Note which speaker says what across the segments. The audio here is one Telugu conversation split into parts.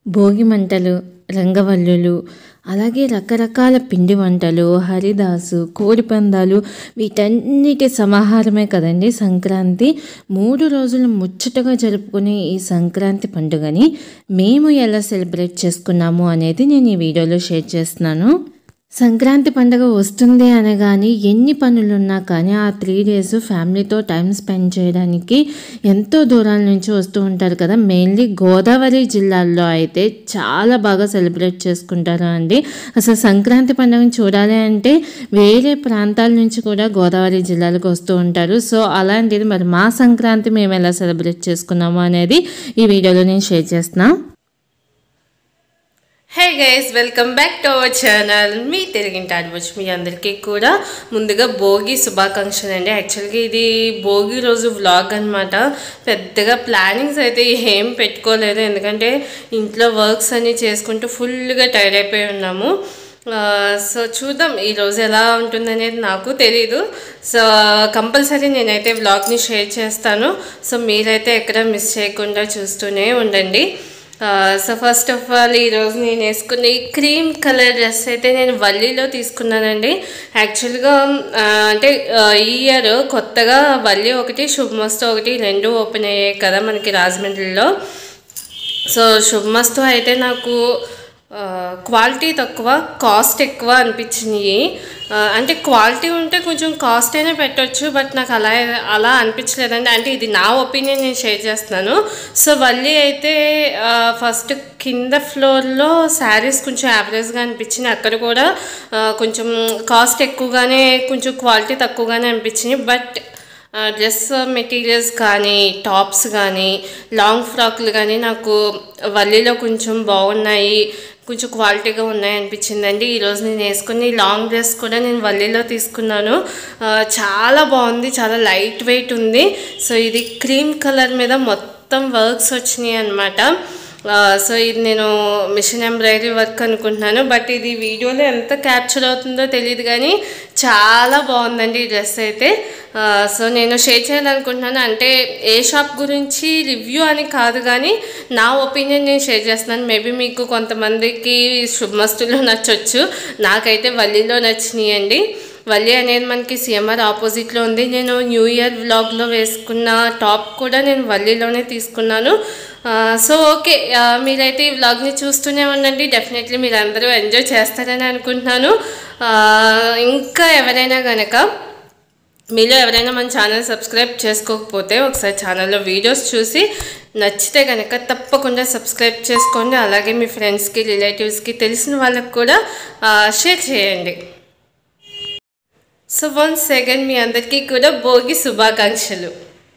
Speaker 1: భోగి మంటలు రంగవల్లులు అలాగే రకరకాల పిండి వంటలు హరిదాసు కోడిపందాలు వీటన్నిటి సమాహారమే కదండి సంక్రాంతి మూడు రోజులు ముచ్చటగా జరుపుకునే ఈ సంక్రాంతి పండుగని మేము ఎలా సెలబ్రేట్ చేసుకున్నాము అనేది నేను ఈ వీడియోలో షేర్ చేస్తున్నాను సంక్రాంతి పండుగ వస్తుంది అనగానే ఎన్ని పనులున్నా కానీ ఆ త్రీ డేస్ ఫ్యామిలీతో టైం స్పెండ్ చేయడానికి ఎంతో దూరాల నుంచి వస్తూ ఉంటారు కదా మెయిన్లీ గోదావరి జిల్లాల్లో అయితే చాలా బాగా సెలబ్రేట్ చేసుకుంటారు అండి అసలు సంక్రాంతి పండుగను చూడాలి అంటే వేరే ప్రాంతాల నుంచి కూడా గోదావరి జిల్లాలకు వస్తూ ఉంటారు సో అలాంటిది మరి మా సంక్రాంతి మేము ఎలా సెలబ్రేట్ చేసుకున్నాము అనేది ఈ వీడియోలో నేను షేర్ చేస్తున్నాను
Speaker 2: hey guys welcome back to our channel మీ తెలుగింటి ఆడవచ్చు మీ అందరికీ కూడా ముందుగా భోగి శుభాకాంక్షలు అండి యాక్చువల్గా ఇది భోగి రోజు వ్లాగ్ అనమాట పెద్దగా ప్లానింగ్స్ అయితే ఏం పెట్టుకోలేదు ఎందుకంటే ఇంట్లో వర్క్స్ అన్ని చేసుకుంటూ ఫుల్గా టైర్డ్ అయిపోయి ఉన్నాము సో చూద్దాం ఈరోజు ఎలా ఉంటుందనేది నాకు తెలీదు సో కంపల్సరీ నేనైతే వ్లాగ్ని షేర్ చేస్తాను సో మీరైతే ఎక్కడ మిస్ చేయకుండా చూస్తూనే ఉండండి సో ఫస్ట్ ఆఫ్ ఆల్ ఈరోజు నేను వేసుకున్న ఈ క్రీమ్ కలర్ డ్రెస్ అయితే నేను వల్లీలో తీసుకున్నానండి యాక్చువల్గా అంటే ఈ ఇయర్ కొత్తగా వల్లి ఒకటి శుభమస్తు ఒకటి రెండు ఓపెన్ అయ్యాయి కదా మనకి రాజమండ్రిలో సో శుభమస్తు అయితే నాకు క్వాలిటీ తక్కువ కాస్ట్ ఎక్కువ అనిపించినాయి అంటే క్వాలిటీ ఉంటే కొంచెం కాస్ట్ అయినా పెట్టవచ్చు బట్ నాకు అలా అలా అనిపించలేదండి అంటే ఇది నా ఒపీనియన్ నేను షేర్ చేస్తున్నాను సో వల్లి అయితే ఫస్ట్ కింద ఫ్లోర్లో శారీస్ కొంచెం యావరేజ్గా అనిపించింది అక్కడ కూడా కొంచెం కాస్ట్ ఎక్కువగానే కొంచెం క్వాలిటీ తక్కువగానే అనిపించింది బట్ డ్రెస్ మెటీరియల్స్ కానీ టాప్స్ కానీ లాంగ్ ఫ్రాక్లు కానీ నాకు వల్లీలో కొంచెం బాగున్నాయి కొంచెం క్వాలిటీగా ఉన్నాయి అనిపించిందండి ఈరోజు నేను వేసుకుని లాంగ్ డ్రెస్ కూడా నేను వల్లీలో తీసుకున్నాను చాలా బాగుంది చాలా లైట్ వెయిట్ ఉంది సో ఇది క్రీమ్ కలర్ మీద మొత్తం వర్క్స్ వచ్చినాయి అనమాట సో ఇది నేను మిషన్ ఎంబ్రాయిడరీ వర్క్ అనుకుంటున్నాను బట్ ఇది వీడియోలో ఎంత క్యాప్చర్ అవుతుందో తెలియదు కానీ చాలా బాగుందండి ఈ డ్రెస్ అయితే సో నేను షేర్ చేయాలనుకుంటున్నాను అంటే ఏ షాప్ గురించి రివ్యూ అని కాదు కానీ నా ఒపీనియన్ నేను షేర్ చేస్తున్నాను మేబీ మీకు కొంతమందికి శుభమస్తులు నచ్చొచ్చు నాకైతే వల్లీలో నచ్చినాయండి వల్లి అనేది మనకి సిఎంఆర్ ఆపోజిట్లో ఉంది నేను న్యూ ఇయర్ వ్లాగ్లో వేసుకున్న టాప్ కూడా నేను వల్లీలోనే తీసుకున్నాను సో ఓకే మీరైతే ఈ వ్లాగ్ని చూస్తూనే ఉండండి డెఫినెట్లీ మీరు అందరూ ఎంజాయ్ చేస్తారని అనుకుంటున్నాను ఇంకా ఎవరైనా కనుక మీలో ఎవరైనా మన ఛానల్ సబ్స్క్రైబ్ చేసుకోకపోతే ఒకసారి ఛానల్లో వీడియోస్ చూసి నచ్చితే కనుక తప్పకుండా సబ్స్క్రైబ్ చేసుకోండి అలాగే మీ ఫ్రెండ్స్కి రిలేటివ్స్కి తెలిసిన వాళ్ళకి కూడా షేర్ చేయండి సో వన్ సెకండ్ మీ అందరికీ కూడా భోగి శుభాకాంక్షలు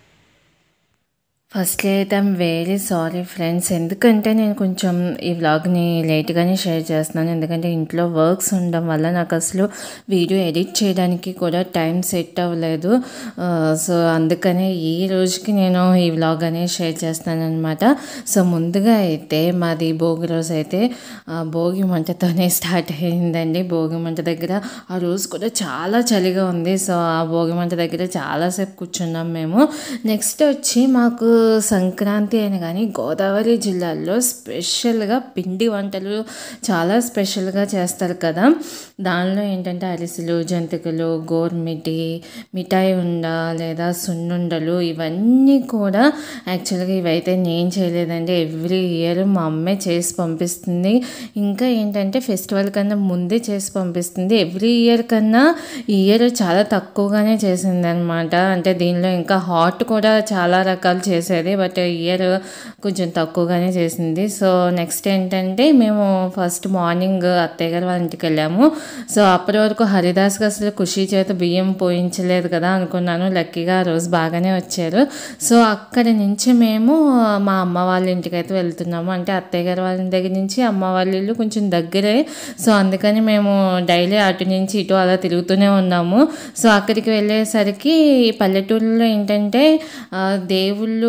Speaker 1: ఫస్ట్లీ అయితే ఐమ్ వెరీ సారీ ఫ్రెండ్స్ ఎందుకంటే నేను కొంచెం ఈ వ్లాగ్ని లేట్గానే షేర్ చేస్తున్నాను ఎందుకంటే ఇంట్లో వర్క్స్ ఉండడం వల్ల నాకు అసలు వీడియో ఎడిట్ చేయడానికి కూడా టైం సెట్ అవ్వలేదు సో అందుకనే ఈ రోజుకి నేను ఈ వ్లాగ్ అనేది షేర్ చేస్తాను అనమాట సో ముందుగా అయితే మాది భోగి రోజు అయితే భోగి మంటతోనే స్టార్ట్ అయిందండి భోగి మంట దగ్గర ఆ రోజు కూడా చాలా చలిగా ఉంది సో ఆ భోగి మంట దగ్గర చాలాసేపు కూర్చున్నాం మేము నెక్స్ట్ వచ్చి మాకు సంక్రాంతి అయిన కానీ గోదావరి జిల్లాలో స్పెషల్గా పిండి వంటలు చాలా స్పెషల్గా చేస్తారు కదా దానిలో ఏంటంటే అరిసెలు జంతికలు గోర్మిటి మిఠాయి ఉండ లేదా సున్నుండలు ఇవన్నీ కూడా యాక్చువల్గా ఇవైతే నేను చేయలేదండి ఎవ్రీ ఇయర్ మా అమ్మే చేసి పంపిస్తుంది ఇంకా ఏంటంటే ఫెస్టివల్ కన్నా ముందే చేసి పంపిస్తుంది ఎవ్రీ ఇయర్ కన్నా ఈ ఇయర్ చాలా తక్కువగానే చేసింది అనమాట అంటే దీనిలో ఇంకా హాట్ కూడా చాలా రకాలు చేసి చేసేది బట్ ఇయర్ కొంచెం తక్కువగానే చేసింది సో నెక్స్ట్ ఏంటంటే మేము ఫస్ట్ మార్నింగ్ అత్తయ్య గారు వాళ్ళ ఇంటికి వెళ్ళాము సో అప్పటి వరకు హరిదాస్కి అసలు ఖుషి చేత బియ్యం పోయించలేదు కదా అనుకున్నాను లక్కీగా ఆ రోజు బాగానే వచ్చారు సో అక్కడి నుంచి మేము మా అమ్మ వాళ్ళ ఇంటికి అయితే వెళ్తున్నాము అంటే అత్తయ్య గారు వాళ్ళ దగ్గర నుంచి అమ్మ వాళ్ళ ఇల్లు కొంచెం దగ్గరే సో అందుకని మేము డైలీ అటు నుంచి ఇటు అలా తిరుగుతూనే ఉన్నాము సో అక్కడికి వెళ్ళేసరికి పల్లెటూరులో ఏంటంటే దేవుళ్ళు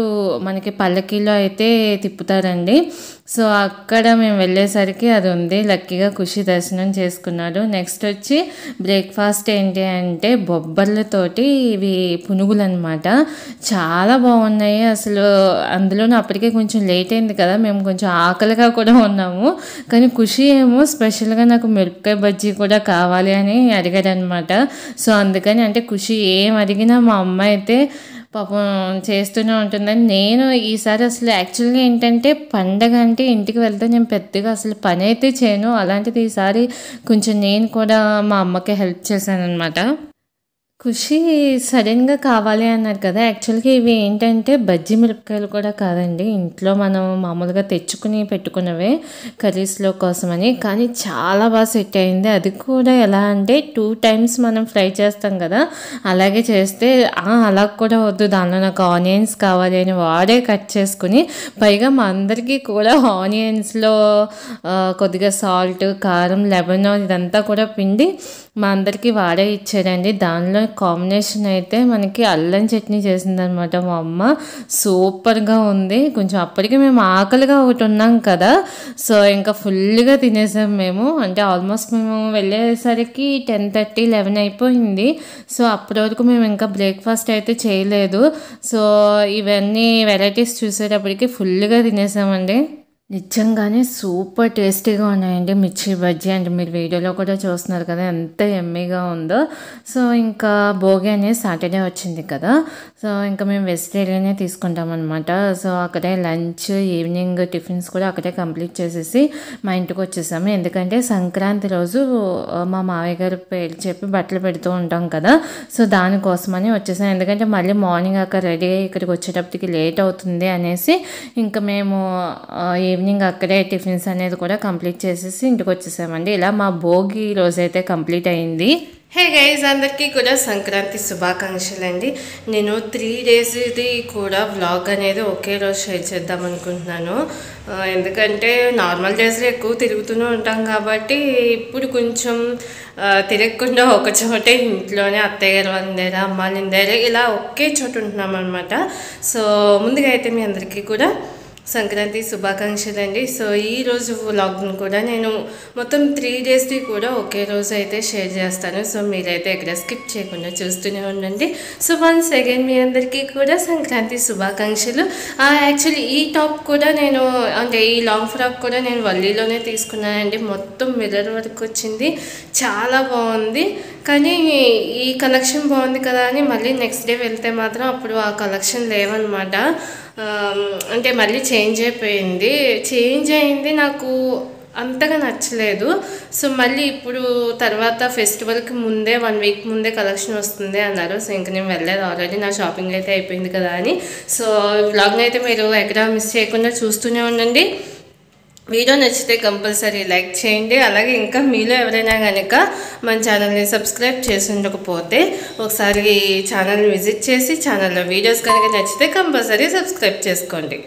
Speaker 1: మనకి పల్లకీలో అయితే తిప్పుతారండి సో అక్కడ మేము వెళ్ళేసరికి అది ఉంది లక్కీగా ఖుషి దర్శనం చేసుకున్నాడు నెక్స్ట్ వచ్చి బ్రేక్ఫాస్ట్ ఏంటి అంటే బొబ్బర్లతోటి ఇవి పునుగులు అనమాట చాలా బాగున్నాయి అసలు అందులోనూ అప్పటికే కొంచెం లేట్ అయింది కదా మేము కొంచెం ఆకలిగా కూడా ఉన్నాము కానీ ఖుషి ఏమో స్పెషల్గా నాకు మిరపకాయ బజ్జీ కూడా కావాలి అని అడిగాడు అనమాట సో అందుకని అంటే ఖుషి ఏం అడిగినా మా అమ్మ అయితే పాపం చేస్తూనే ఉంటుందని నేను ఈసారి అసలు యాక్చువల్గా ఏంటంటే పండగ అంటే ఇంటికి వెళ్తే నేను పెద్దగా అసలు పని అయితే చేయను అలాంటిది ఈసారి కొంచెం నేను కూడా మా అమ్మకి హెల్ప్ చేశాను అనమాట ఖుషి సడన్గా కావాలి అన్నారు కదా యాక్చువల్గా ఇవి ఏంటంటే బజ్జీ మిరపకాయలు కూడా కాదండి ఇంట్లో మనం మామూలుగా తెచ్చుకుని పెట్టుకున్నవే కర్రీస్లో కోసమని కానీ చాలా బాగా సెట్ అయింది అది కూడా ఎలా అంటే టూ టైమ్స్ మనం ఫ్రై చేస్తాం కదా అలాగే చేస్తే "ఆ, అలా కూడా వద్దు దానిలో నాకు ఆనియన్స్ కావాలి అని వాడే కట్ చేసుకుని పైగా మా అందరికీ కూడా ఆనియన్స్లో ఆ, కొద్దిగా సాల్ట్ కారం లెమన్ ఇదంతా కూడా పిండి మా అందరికీ వాడే ఇచ్చారండి దానిలో కాంబినేషన్ అయితే మనకి అల్లం చట్నీ చేసిందనమాట మా అమ్మ సూపర్గా ఉంది కొంచెం అప్పటికి మేము ఆకలిగా ఒకటి ఉన్నాం కదా సో ఇంకా ఫుల్గా తినేసాం మేము అంటే ఆల్మోస్ట్ మేము వెళ్ళేసరికి టెన్ థర్టీ లెవెన్ అయిపోయింది సో అప్పటి వరకు మేము ఇంకా బ్రేక్ఫాస్ట్ అయితే చేయలేదు సో ఇవన్నీ వెరైటీస్ చూసేటప్పటికి ఫుల్గా తినేసామండి నిజంగానే సూపర్ టేస్టీగా ఉన్నాయండి మిర్చి బజ్జీ అంటే మీరు వీడియోలో కూడా చూస్తున్నారు కదా ఎంత ఎమ్మీగా ఉందో సో ఇంకా భోగి అనేది సాటర్డే వచ్చింది కదా సో ఇంకా మేము వెజిటేరియనే తీసుకుంటాం అనమాట సో అక్కడే లంచ్ ఈవినింగ్ టిఫిన్స్ కూడా అక్కడే కంప్లీట్ చేసేసి మా ఇంటికి వచ్చేసాము ఎందుకంటే సంక్రాంతి రోజు ఆ, మా మావయ్య గారి పేరు చెప్పి బట్టలు పెడుతూ ఉంటాం కదా సో దానికోసమని వచ్చేసాం ఎందుకంటే మళ్ళీ మార్నింగ్ అక్కడ రెడీ అయ్యి ఇక్కడికి వచ్చేటప్పటికి లేట్ అవుతుంది అనేసి ఇంకా మేము ఆ, ఈవినింగ్ అక్కడే టిఫిన్స్ అనేది కూడా కంప్లీట్ చేసేసి ఇంటికి వచ్చేసామండి ఇలా మా భోగి రోజైతే కంప్లీట్ అయింది
Speaker 2: హే గైజ్ అందరికీ కూడా సంక్రాంతి శుభాకాంక్షలు అండి నేను త్రీ డేస్ది కూడా వ్లాగ్ అనేది ఒకే రోజు షేర్ చేద్దాం అనుకుంటున్నాను ఆ, ఎందుకంటే నార్మల్ డేస్లో ఎక్కువ తిరుగుతూనే ఉంటాం కాబట్టి ఇప్పుడు కొంచెం ఆ, తిరగకుండా ఒక చోటే ఇంట్లోనే అత్తయ్య గారు వాళ్ళ దగ్గర అమ్మ వాళ్ళ దగ్గర ఇలా ఒకే చోట ఉంటున్నాం అనమాట సో ముందుగా అయితే మీ అందరికీ కూడా సంక్రాంతి శుభాకాంక్షలు అండి సో ఈ రోజు వ్లాగ్ని కూడా నేను మొత్తం త్రీ డేస్ది కూడా ఒకే రోజు అయితే షేర్ చేస్తాను సో మీరైతే ఎక్కడ స్కిప్ చేయకుండా చూస్తూనే ఉండండి సో వన్స్ అగైన్ మీ అందరికీ కూడా సంక్రాంతి శుభాకాంక్షలు యాక్చువల్లీ ఈ టాప్ కూడా నేను అంటే ఈ లాంగ్ ఫ్రాక్ కూడా నేను వల్లీలోనే తీసుకున్నానండి మొత్తం మిర్రర్ వర్క్ వచ్చింది చాలా బాగుంది కానీ ఈ కలెక్షన్ బాగుంది కదా అని మళ్ళీ నెక్స్ట్ డే వెళ్తే మాత్రం అప్పుడు ఆ కలెక్షన్ లేవన్నమాట ఆమ్, అంటే మళ్ళీ చేంజ్ అయిపోయింది చేంజ్ అయింది నాకు అంతగా నచ్చలేదు సో మళ్ళీ ఇప్పుడు తర్వాత ఫెస్టివల్కి ముందే వన్ వీక్ ముందే కలెక్షన్ వస్తుంది అన్నారు సో ఇంక నేను వెళ్ళలేదు ఆల్రెడీ నా షాపింగ్ అయితే అయిపోయింది కదా అని సో వ్లాగ్ని అయితే మీరు ఎక్కడ మిస్ చేయకుండా చూస్తూనే ఉండండి వీడియో నచ్చితే కంపల్సరీ లైక్ చేయండి అలాగే ఇంకా మీలో ఎవరైనా కనుక మన ఛానల్ని సబ్స్క్రైబ్ చేసి ఉండకపోతే ఒకసారి ఛానల్ని విజిట్ చేసి ఛానల్లో వీడియోస్ కనుక నచ్చితే కంపల్సరీ సబ్స్క్రైబ్ చేసుకోండి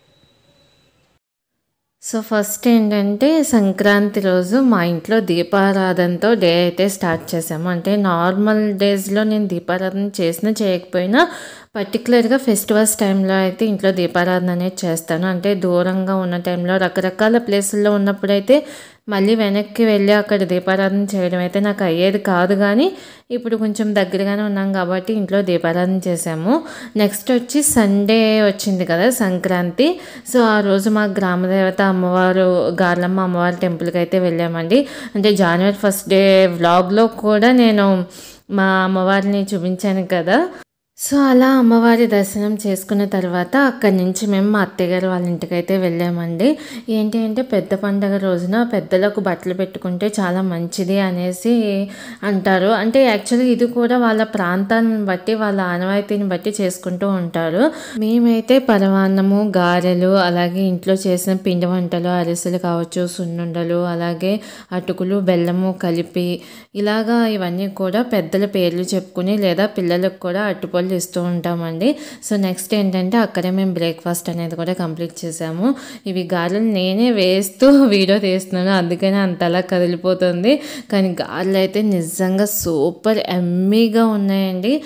Speaker 1: సో ఫస్ట్ ఏంటంటే సంక్రాంతి రోజు మా ఇంట్లో దీపారాధనతో డే అయితే స్టార్ట్ చేసాము అంటే నార్మల్ డేస్లో నేను దీపారాధన చేసినా చేయకపోయినా పర్టికులర్గా ఫెస్టివల్స్ టైంలో అయితే ఇంట్లో దీపారాధన అనేది చేస్తాను అంటే దూరంగా ఉన్న టైంలో రకరకాల ప్లేసుల్లో ఉన్నప్పుడైతే మళ్ళీ వెనక్కి వెళ్ళి అక్కడ దీపారాధన చేయడం అయితే నాకు అయ్యేది కాదు కానీ ఇప్పుడు కొంచెం దగ్గరగానే ఉన్నాం కాబట్టి ఇంట్లో దీపారాధన చేసాము నెక్స్ట్ వచ్చి సండే వచ్చింది కదా సంక్రాంతి సో ఆ రోజు మా గ్రామదేవత అమ్మవారు గార్లమ్మ అమ్మవారి టెంపుల్కి అయితే వెళ్ళామండి అంటే జనవరి ఫస్ట్ డే వ్లాగ్లో కూడా నేను మా అమ్మవారిని చూపించాను కదా సో అలా అమ్మవారి దర్శనం చేసుకున్న తర్వాత అక్కడి నుంచి మేము మా అత్తయ్యగారు వాళ్ళ ఇంటికి అయితే వెళ్ళామండి ఏంటి అంటే పెద్ద పండగ రోజున పెద్దలకు బట్టలు పెట్టుకుంటే చాలా మంచిది అనేసి అంటారు అంటే యాక్చువల్గా ఇది కూడా వాళ్ళ ప్రాంతాన్ని బట్టి వాళ్ళ ఆనవాయితీని బట్టి చేసుకుంటూ ఉంటారు మేమైతే పరమాన్నము గారెలు అలాగే ఇంట్లో చేసిన పిండి వంటలు అరిసెలు కావచ్చు సున్నుండలు అలాగే అటుకులు బెల్లము కలిపి ఇలాగా ఇవన్నీ కూడా పెద్దల పేర్లు చెప్పుకుని లేదా పిల్లలకు కూడా అట్టుపళ్ళు ఇస్తూ ఉంటామండి సో నెక్స్ట్ ఏంటంటే అక్కడే మేము బ్రేక్ఫాస్ట్ అనేది కూడా కంప్లీట్ చేసాము ఇవి గారెలు నేనే వేస్తూ వీడియో తీస్తున్నాను అందుకని అంతలా కదిలిపోతుంది కానీ గారెలు అయితే నిజంగా సూపర్ ఎమ్మీగా ఉన్నాయండి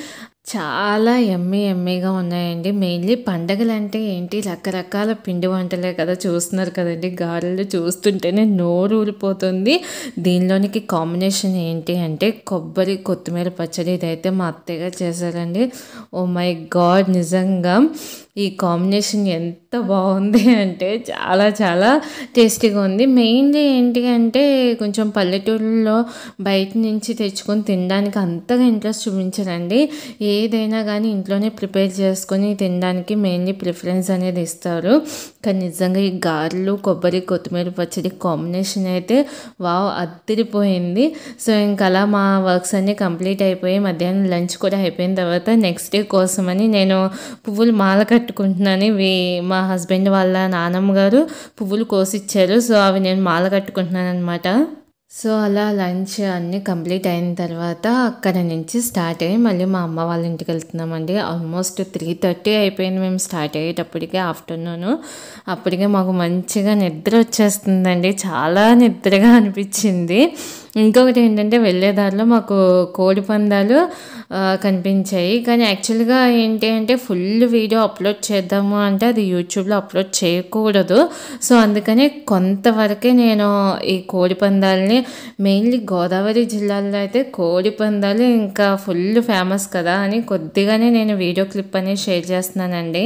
Speaker 1: చాలా యమ్మీ యమ్మీగా ఉన్నాయండి మెయిన్లీ పండగలంటే ఏంటి రకరకాల పిండి వంటలే కదా చూస్తున్నారు కదండి గారెలు చూస్తుంటేనే నోరు ఊరిపోతుంది దీనిలోనికి కాంబినేషన్ ఏంటి అంటే కొబ్బరి కొత్తిమీర పచ్చడి ఇదైతే మా అత్తయ్య గారు చేశారండి ఓ మై గాడ్ నిజంగా ఈ కాంబినేషన్ ఎంత బాగుంది అంటే చాలా చాలా టేస్టీగా ఉంది మెయిన్లీ ఏంటి అంటే కొంచెం పల్లెటూరులో బయట నుంచి తెచ్చుకొని తినడానికి అంతగా ఇంట్రెస్ట్ చూపించరండి ఏదైనా కానీ ఇంట్లోనే ప్రిపేర్ చేసుకొని తినడానికి మెయిన్లీ ప్రిఫరెన్స్ అనేది ఇస్తారు కానీ నిజంగా ఈ గారెలు కొబ్బరి కొత్తిమీర పచ్చడి కాంబినేషన్ అయితే వావ్ అద్దరిపోయింది సో ఇంకా అలా మా వర్క్స్ అన్నీ కంప్లీట్ అయిపోయి మధ్యాహ్నం లంచ్ కూడా అయిపోయిన తర్వాత నెక్స్ట్ డే కోసమని నేను పువ్వులు మాల కట్టుకుంటున్నాను ఇవి మా హస్బెండ్ వాళ్ళ నానమ్మ గారు పువ్వులు కోసిచ్చారు సో అవి నేను మాల కట్టుకుంటున్నాను అనమాట సో అలా లంచ్ అన్నీ కంప్లీట్ అయిన తర్వాత అక్కడ నుంచి స్టార్ట్ అయ్యి మళ్ళీ మా అమ్మ వాళ్ళ ఇంటికి వెళ్తున్నామండి ఆల్మోస్ట్ త్రీ థర్టీ అయిపోయింది మేము స్టార్ట్ అయ్యేటప్పటికే ఆఫ్టర్నూన్ అప్పటికే మాకు మంచిగా నిద్ర వచ్చేస్తుందండి చాలా నిద్రగా అనిపించింది ఇంకొకటి ఏంటంటే వెళ్ళేదారిలో మాకు కోడి పందాలు ఆ, కనిపించాయి కానీ యాక్చువల్గా ఏంటి అంటే ఫుల్ వీడియో అప్లోడ్ చేద్దాము అంటే అది యూట్యూబ్లో అప్లోడ్ చేయకూడదు సో అందుకని కొంతవరకే నేను ఈ కోడి పందాలని మెయిన్లీ గోదావరి జిల్లాలో అయితే కోడి పందాలు ఇంకా ఫుల్ ఫేమస్ కదా అని కొద్దిగానే నేను వీడియో క్లిప్ అనేది షేర్ చేస్తున్నానండి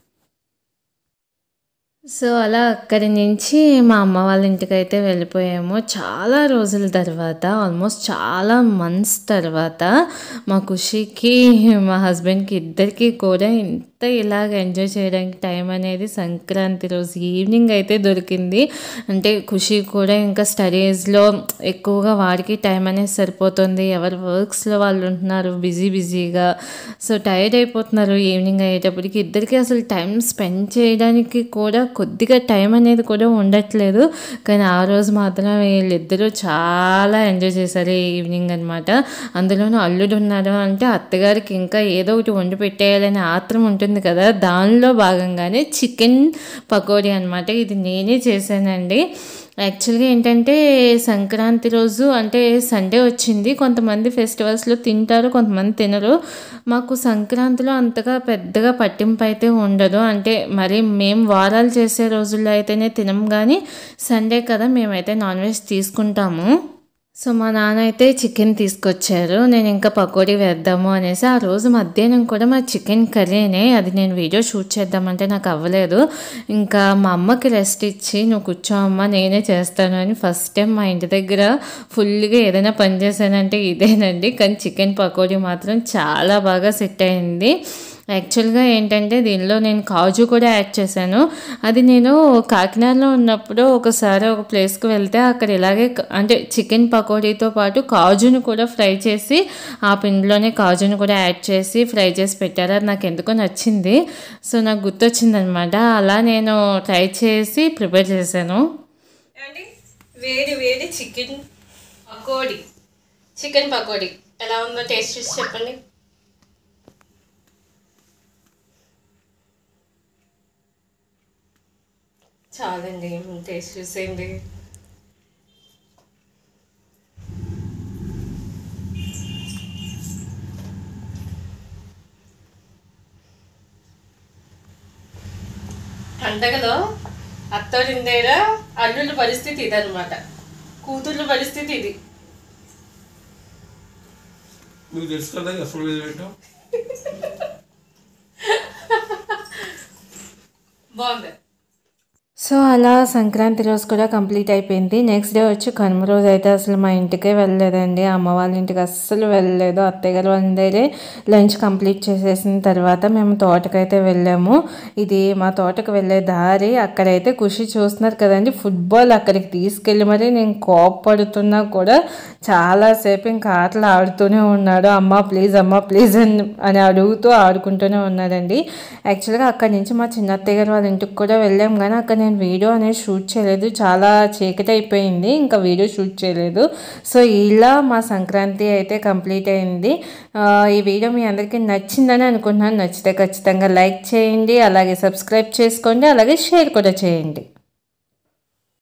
Speaker 1: సో అలా అక్కడి నుంచి మా అమ్మ వాళ్ళ ఇంటికి అయితే వెళ్ళిపోయాము చాలా రోజుల తర్వాత ఆల్మోస్ట్ చాలా మంత్స్ తర్వాత మా ఖుషికి మా హస్బెండ్కి ఇద్దరికి కూడా ఇంత ఇలాగ ఎంజాయ్ చేయడానికి టైం అనేది సంక్రాంతి రోజు ఈవినింగ్ అయితే దొరికింది అంటే ఖుషి కూడా ఇంకా స్టడీస్లో ఎక్కువగా వాడికి టైం అనేది సరిపోతుంది ఎవరి వర్క్స్లో వాళ్ళు ఉంటున్నారు బిజీ బిజీగా సో టైర్డ్ అయిపోతున్నారు ఈవినింగ్ అయ్యేటప్పటికి ఇద్దరికి అసలు టైం స్పెండ్ చేయడానికి కూడా కొద్దిగా టైం అనేది కూడా ఉండట్లేదు కానీ ఆ రోజు మాత్రం వీళ్ళిద్దరూ చాలా ఎంజాయ్ చేశారు ఈ ఈవినింగ్ అనమాట అందులోనూ అల్లుడు ఉన్నారు అంటే అత్తగారికి ఇంకా ఏదో ఒకటి వండి పెట్టేయాలనే ఆత్రం ఉంటుంది కదా దానిలో భాగంగానే చికెన్ పకోడీ అనమాట ఇది నేనే చేశానండి యాక్చువల్గా ఏంటంటే సంక్రాంతి రోజు అంటే సండే వచ్చింది కొంతమంది ఫెస్టివల్స్లో తింటారు కొంతమంది తినరు మాకు సంక్రాంతిలో అంతగా పెద్దగా పట్టింపు అయితే ఉండదు అంటే మరి మేము వారాలు చేసే రోజుల్లో అయితేనే తినం కానీ సండే కదా మేమైతే నాన్ వెజ్ తీసుకుంటాము సో మా నాన్న అయితే చికెన్ తీసుకొచ్చారు నేను ఇంకా పకోడీ వేద్దాము అనేసి ఆ రోజు మధ్యాహ్నం కూడా మా చికెన్ కర్రీనే అది నేను వీడియో షూట్ చేద్దామంటే నాకు అవ్వలేదు ఇంకా మా అమ్మకి రెస్ట్ ఇచ్చి నువ్వు కూర్చో అమ్మ నేనే చేస్తాను అని ఫస్ట్ టైం మా ఇంటి దగ్గర ఫుల్గా ఏదైనా పని చేశానంటే ఇదేనండి కానీ చికెన్ పకోడీ మాత్రం చాలా బాగా సెట్ అయింది యాక్చువల్గా ఏంటంటే దీనిలో నేను కాజు కూడా యాడ్ చేశాను అది నేను కాకినాడలో ఉన్నప్పుడు ఒకసారి ఒక ప్లేస్కి వెళ్తే అక్కడ ఇలాగే క- అంటే చికెన్ పకోడీతో పాటు కాజును కూడా ఫ్రై చేసి ఆ పిండిలోనే కాజును కూడా యాడ్ చేసి ఫ్రై చేసి పెట్టారు అది నాకు ఎందుకో నచ్చింది సో నాకు గుర్తొచ్చిందనమాట అలా నేను ట్రై చేసి ప్రిపేర్ చేశాను
Speaker 2: ఏమండి వేడి వేడి చికెన్ పకోడీ చికెన్ పకోడీ ఎలా ఉందో టేస్ట్ చూసి చెప్పండి చాలండి టేస్ట్ చూసేయండి పండగలో అత్తోరింది దగ్గర అల్లుళ్ళ పరిస్థితి ఇదనమాట కూతుర్ల పరిస్థితి ఇది
Speaker 3: మీకు తెలుసు కదా అసలు మీద పెట్టాం
Speaker 2: బాగుంది
Speaker 1: సో అలా సంక్రాంతి రోజు కూడా కంప్లీట్ అయిపోయింది నెక్స్ట్ డే వచ్చి కనుమ రోజు అయితే అసలు మా ఇంటికే వెళ్ళలేదండి అమ్మ వాళ్ళ ఇంటికి అస్సలు వెళ్ళలేదు అత్తయ్య గారు వాళ్ళ దగ్గరే లంచ్ కంప్లీట్ చేసేసిన తర్వాత మేము తోటకైతే వెళ్ళాము ఇది మా తోటకు వెళ్ళే దారి అక్కడైతే ఖుషి చూస్తున్నారు కదండి ఫుట్బాల్ అక్కడికి తీసుకెళ్ళి మరి నేను కోప్పడుతున్నా కూడా చాలాసేపు ఇంకా ఆటలు ఆడుతూనే ఉన్నాడు అమ్మ ప్లీజ్ అమ్మ ప్లీజ్ అని అని అడుగుతూ ఆడుకుంటూనే ఉన్నాడండి యాక్చువల్గా అక్కడి నుంచి మా చిన్న అత్తయ్య గారు వాళ్ళ ఇంటికి కూడా వెళ్ళాం కానీ అక్కడ నేను వీడియో అనేది షూట్ చేయలేదు చాలా చీకటి అయిపోయింది ఇంకా వీడియో షూట్ చేయలేదు సో ఇలా మా సంక్రాంతి అయితే కంప్లీట్ అయింది ఆ, ఈ వీడియో మీ అందరికీ నచ్చిందని అనుకుంటున్నాను నచ్చితే ఖచ్చితంగా లైక్ చేయండి అలాగే సబ్స్క్రైబ్ చేసుకోండి అలాగే షేర్ కూడా చేయండి